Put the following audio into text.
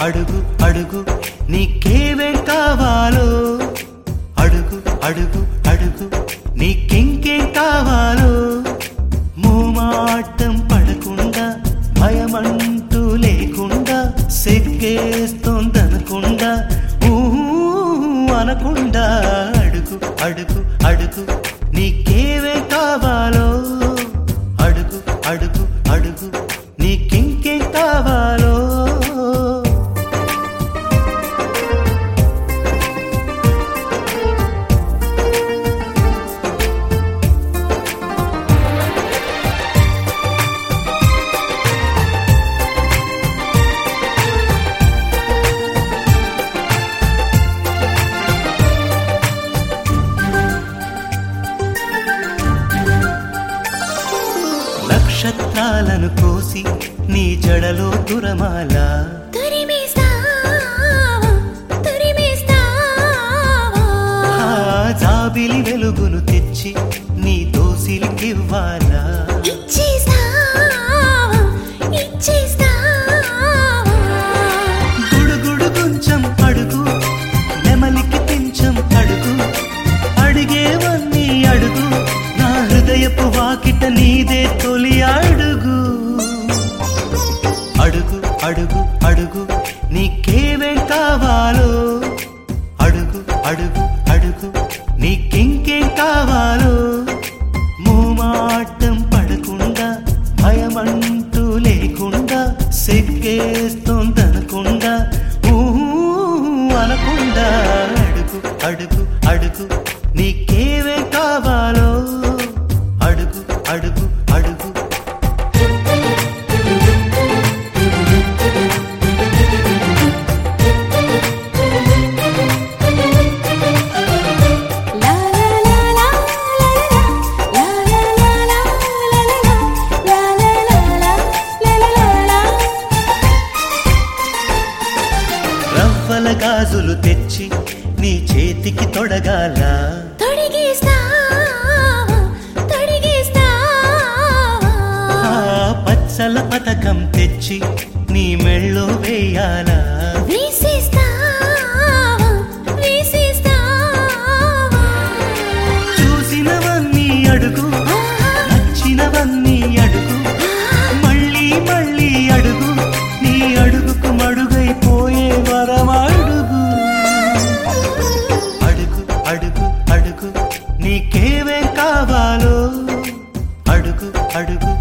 అడుగు అడుగు నీకేవేం కావాలో అడుగు అడుగు అడుగు నీకింకేం కావాలో మూమాటం పడకుండా భయమంటూ లేకుండా సిగ్గేస్తోందనకుండా ఊ అనకుండా అడుగు అడుగు అడుగు నీకేవే కావాలో అడుగు అడుగు అడుగు నీకింకేం కావాలో నక్షత్రాలను కోసి నీ జడలో దురమాల తరిమేస్తావా తరిమేస్తావా ఆ జాబిలి వెలుగును తెచ్చి నీ దోసిలికివ్వాలా ఇచ్చేస్తావా ఇచ్చేస్తావా గుడుగుడు కొంచెం అడుగు నెమలికి కొంచెం అడుగు అడిగేవన్నీ అడుగు నా హృదయపు వాకిట నీదే తొలి అడుగు అడుగు అడుగు అడుగు నీకేవేం కావాలో అడుగు అడుగు అడుగు నీకింకేం కావాలో మూమాటం పడకుండా భయమంటూ లేకుండా సిగ్గేస్తోందనకుండా ఊ అనకుండా అడుగు అడుగు అడుగు నీకేవే కావాలో అడుగు అడుగు అడుగు లా లా లా లా లా లా లా లా లా లా లా రవ్వల గాజులు తెచ్చి నీ చేతికి తొడగాల తొడిగేస్తావా తొడిగేస్తావా ఆ పచ్చల పథకం తెచ్చి నీ మెళ్ళో వేయాలా వేసేస్తావా వేసేస్తావా చూసినవన్నీ అడుగు నచ్చినవన్నీ అడుగు మళ్ళీ మళ్ళీ అడుగు నీ అడుగుకు మడుగైపోయే వరమడుగు అడుగు అడుగు అడుగు నీకేవేం కావాలో అడుగు అడుగు